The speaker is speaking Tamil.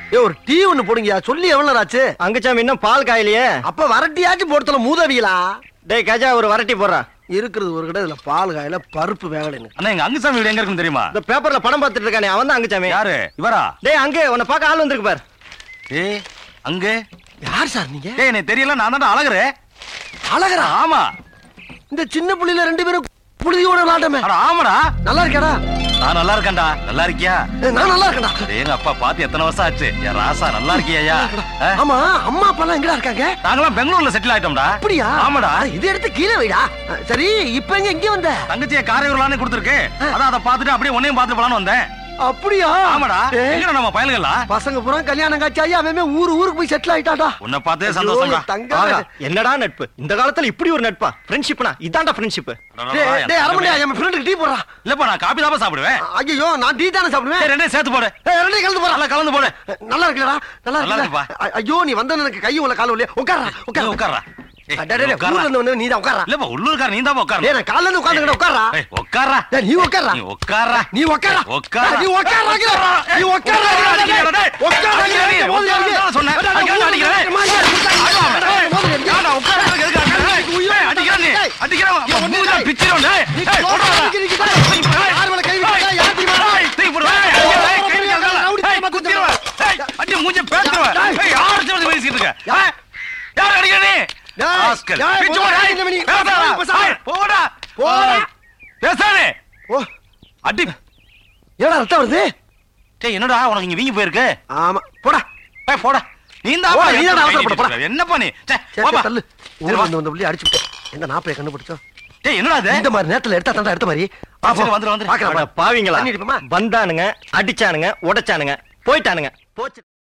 ஏ ஒரு டீ ஒண்ணு போடுங்கயா சொல்லி எவ்வளவு நேரம் ஆச்சு அங்கச்சாமி இன்னும் பால் காயிலையே அப்ப வரட்டியாச்சும் போடுத்தல மூதவியலா டேய் கஜா ஒரு வரட்டி போடுறா இருக்கிறது ஒரு கடை இதுல பால் காயில பருப்பு வேகலைன்னு அண்ணா எங்க அங்குசாமி வீடு எங்க இருக்குன்னு தெரியுமா இந்த பேப்பர்ல படம் பார்த்துட்டு இருக்கானே அவன் தான் அங்கச்சாமி யாரு இவரா டேய் அங்கே உன்னை பார்க்க ஆள் வந்திருக்கு பாரு ஏய் அங்க யார் சார் நீங்க ஏய் எனக்கு தெரியல நான் தான் அழகுற அழகரா ஆமா இந்த சின்ன புள்ளையில ரெண்டு பேரும் புழுதியோட விளாட்டமே அட ஆமாடா நல்லா இருக்கேடா நான் நல்லா இருக்கேன்டா நல்லா இருக்கியா ஏ, நான் நல்லா இருக்கேன்டா அடே, எங்க அப்பா பார்த்து எத்தனை வருஷம் ஆச்சு என் ராசா நல்லா இருக்கியா ஆமா அம்மா அப்பா எல்லாம் எங்கடா இருக்காங்க நாங்களாம் பெங்களூர்ல செட்டில் ஆயிட்டோம்டா அப்படியா ஆமாடா அட, இதை எடுத்து கீழே வைடா அஹ், சரி இப்ப எங்க இங்க வந்த தங்கச்சியை காரையூர்லான்னு கொடுத்துருக்கு அதான் அதை பார்த்துட்டு அப்படியே உன்னையும் பார்த்துட்டு போலான்னு வந்தேன் அப்படியா ஆமாடா ஏய், எங்கடா நம்ம பயல்களா பசங்க பூரா கல்யாணம் காட்சி அவன் ஊரு ஊருக்கு போய் செட்டில் ஆயிட்டாடா உன்னை பார்த்தே ஐயோ, சந்தோஷம்டா என் தங்கம். ஆகா என்னடா நட்பு இந்த காலத்துல இப்படி ஒரு நட்பா ஃப்ரெண்ட்ஷிப்னா இதான்டா ஃப்ரெண்ட்ஷிப் டேய், டேய், அரமணியா, என் ஃப்ரெண்டுக்கு டீ போடுறா இல்லப்பா நான் காபி தான் சாப்பிடுவேன் ஐயோ நான் டீ தானே சாப்பிடுவேன் சரி, ரெண்டையும் சேர்த்து போடு ஏய், ரெண்டையும் கலந்து போறா நல்லா கலந்து போடு நல்லா இருக்குல்லடா நல்லா நல்லா இருக்குல்ல இருக்குப்பா. அ- ஐயோ நீ வந்த எனக்கு கை உள்ள கால இல்லையா உட்காரா நீ உட்கார உட்கார்றா ஏய், டேய், டேய், உட்கார்றா. ஊர்ல இருந்து வந்து நீ தான் உட்காரா இல்லப்பா உள்ளூர்கார நீ தான் டேய் உட்காரணும் நான் காலைல இருந்து உட்கார்ந்துக்கிட்ட உட்காரா ஏய், உட்கார்றா டேய், நீ உட்காரா நீ உட்கார்றா நீ உட்காரா உட்காரா. நீ உட்காரா நீ உட்காரா அடிக்கிறா, டேய். அடிக்கிறா நீ. உட்காரா தான் சொன்னேன். அடிக்கிறா, அடிக்கிறா. ஏன்டா, உட்கார்றதுக்கு எதுக்கு அடிக்கிற? ஏய், அடிக்கிறா நீ. அடிக்கிறா, அப்ப மூஞ்சில பிச்சிரும், டேய். ஏய், போடுறா. ஏய், தூக்கி போடு. ஏய், அடிக்கிறா, ஏய், கை வைக்காத. ஏய், குத்திருவேன். ஏய், அடி, மூஞ்சில பேத்துருவேன். ஏய், யாரை வச்சு வந்து பேசிட்டு இருக்க? ஏய், யாரை அடிக்கிற நீ? டேய், ராஸ்கல். டேய், பிச்சு போடு, போடா, ஏய், இந்த மணி. பேசாதடா. பேசாத. ஏய், போடா. போடா. பேசாதே. ஓ அடி. ஏடா ரத்தம் வருது டேய், என்னடா உனக்கு இங்க வீங்கி போயிருக்கு ஆமா போடா ஏய், போடா நீ தான் போடா, அப்பா நீ தான்டா எனக்கு அவசரப்பட, போடா. கை நீட்டிட்டு இருக்க. என்னப்பா நீ சே, சரி போப்பா. சரி, தள்ளு சரி, ஊர்ல வா. இருந்து வந்த புள்ளி அடிச்சு விட்டேன் எங்க நாப்பைய கண்டுபிடிச்சோம் டேய், என்னடா இது இந்த மாதிரி நேரத்துல எடுத்தா தாண்டா எடுத்த மாதிரி வா, சரி, போ. வந்துரு, வந்துரு. பார்க்கலாம், அட பா. பாவிங்களா தண்ணி அடிப்போமா? வந்தானுங்க அடிச்சானுங்க உடைச்சானுங்க போயிட்டானுங்க போச்சு